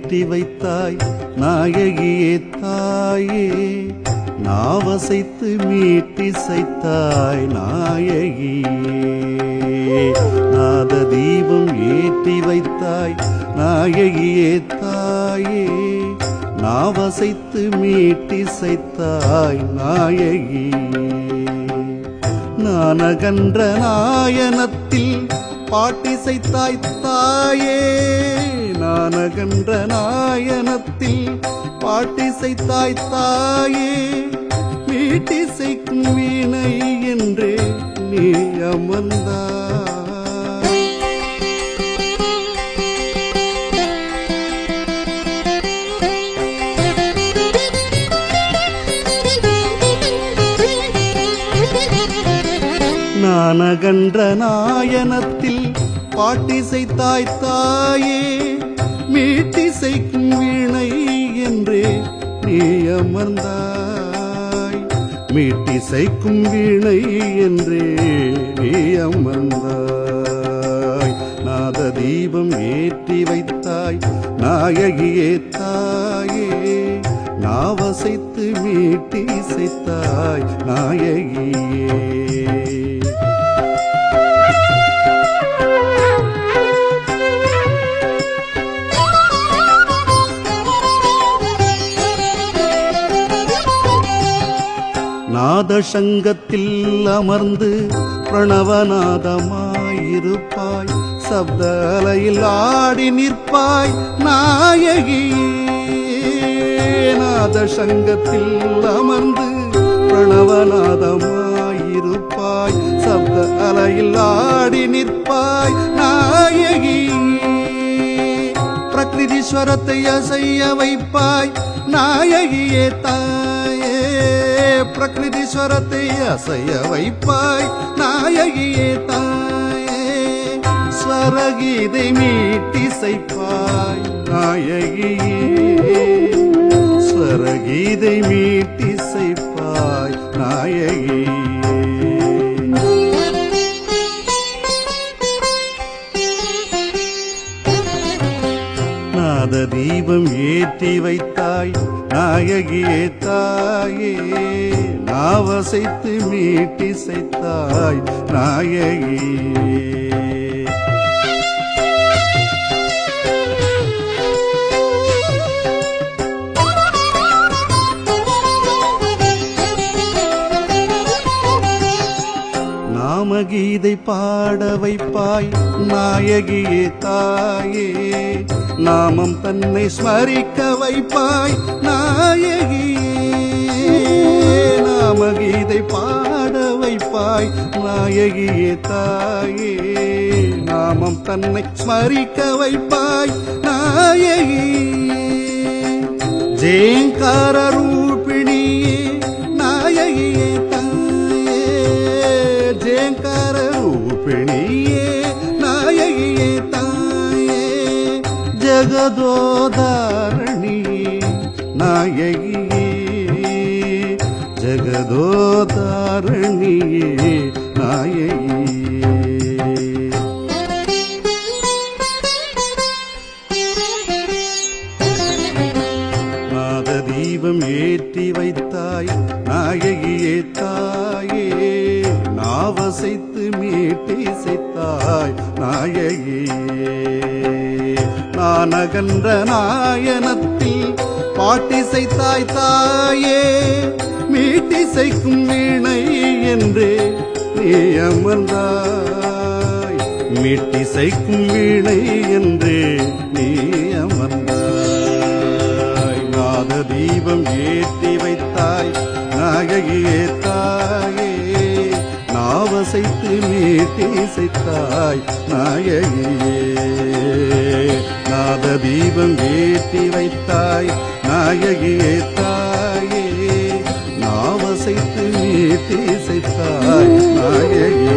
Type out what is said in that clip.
ஏற்றி வைத்தாய் நாயகியே தாயே நாவசைத்து மீட்டிசைத்தாய் நாயகியே நாத தீபம் ஏற்றி வைத்தாய் நாயகியே தாயே நாவசைத்து மீட்டிசைத்தாய் நாயகியே நானகன்ற நாயனத்தில் பாட்டிசைத்தாய் தாயே நானகன்ற நாயனத்தில் பாட்டிசைத்தாய் தாயே மீட்டிசைக்கும் வீணை என்றே நீ அமர்ந்தாய் நானகன்ற நாயனத்தில் பாட்டிசைத்தாய் தாயே மீட்டிசைக்கும் வீணை என்றே நீ அமர்ந்தாய் மீட்டிசைக்கும் வீணை என்றே நீ அமர்ந்தாய் நாத தீபம் ஏற்றி வைத்தாய் நாயகியே தாயே நாவசைத்து மீட்டிசைத்தாய் நாயகியே நாதசங்கத்தில் அமர்ந்து பிரணவநாதமாயிருப்பாய் சப்த அலையில் ஆடி நிற்பாய் நாயகியே நாதசங்கத்தில் அமர்ந்து பிரணவநாதமாயிருப்பாய் சப்த அலையில் ஆடி நிற்பாய் நாயகியே பிரகிருதீஸ்வரத்தை அசைய வைப்பாய் நாயகியே தாயே பிரகிருதீஸ்வரத்தை அசைய வைப்பாய் நாயகியே தாயே ஸ்வரகீதை மீட்டிசைப்பாய் நாயகியே ஸ்வரகீதை மீட்டிசைப்பாய் நாயகியே நாத தீபம் ஏற்றி வைத்தாய் நாயகியே தாயே நாவசைத்து மீட்டிசைத்தாய் நாயகியே நாமகீதை பாட வைப்பாய் நாயகியே தாயே நாமம் தன்னை ஸ்மரிக்க வைப்பாய் நாயகியே நாமகீதை பாட வைப்பாய் நாயகியே தாயே நாமம் தன்னை ஸ்மரிக்க வைப்பாய் நாயகியே ஜேங்கார ரூபிணியே நாயகியே தாயே ஜேங்கார ரூபிணியே நாயகியே தாயே ஜகதோதாரணியே நாயகியே ஜகதோதாரணியே நாயகியே நாத தீபம் ஏற்றி வைத்தாய் நாயகியே தாயே நாவசைத்து மீட்டிசைத்தாய் நாயகியே நான் அகன்ற நாயனத்தில் பாட்டிசைத்தாய் தாயே மீட்டிசைக்கும் வீணை என்றே நீ அமர்ந்தாய் மீட்டிசைக்கும் வீணை என்றே நீ அமர்ந்தாய் நாத தீபம் ஏற்றி வைத்தாய் நாயகியே தாயே நாவசைத்து மீட்டிசைத்தாய் நாயகியே நாத தீபம் ஏற்றி வைத்தாய் நாயகியே தாயே நாவசைத்து மீட்டிசைத்தாய் நாயகியே